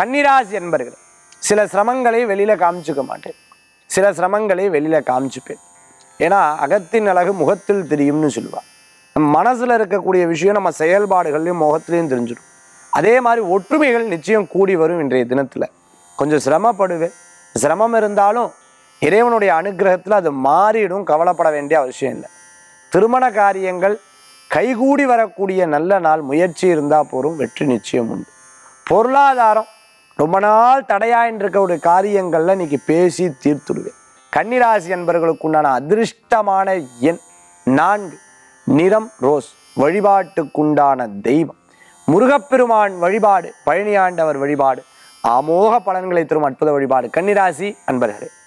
கன்னிராசி என்பர்கள் சில சிரமங்களை வெளியில காமிச்சுக்க மாட்டேன் சில சிரமங்களை வெளியில காமிச்சுப்பேன் ஏன்னா அகத்தின் அழகு முகத்தில் தெரியும்னு சொல்லுவா நம்ம மனசுல இருக்கக்கூடிய விஷயம் நம்ம செயல்பாடுகள்லையும் முகத்திலையும் தெரிஞ்சிடும் அதே மாதிரி ஒற்றுமைகள் நிச்சயம் கூடி வரும் இன்றைய தினத்துல கொஞ்சம் சிரமப்படுவேன் சிரமம் இருந்தாலும் இறைவனுடைய அனுக்கிரகத்துல அது மாறிடும் கவலைப்பட வேண்டிய அவசியம் இல்லை திருமண காரியங்கள் கைகூடி வரக்கூடிய நல்ல நாள் முயற்சி இருந்தால் போதும் வெற்றி நிச்சயம் உண்டு பொருளாதாரம் ரொம்ப நாள் தடையாயின்னு இருக்கக்கூடிய காரியங்கள்ல இன்னைக்கு பேசி தீர்த்துடுவேன் கன்னிராசி என்பவர்களுக்கு உண்டான அதிர்ஷ்டமான எண் நான்கு நிறம் ரோஸ் வழிபாட்டுக்குண்டான தெய்வம் முருகப்பெருமான் வழிபாடு பழனியாண்டவர் வழிபாடு அமோக பலன்களை தரும் அற்புத வழிபாடு கன்னிராசி அன்பர்களே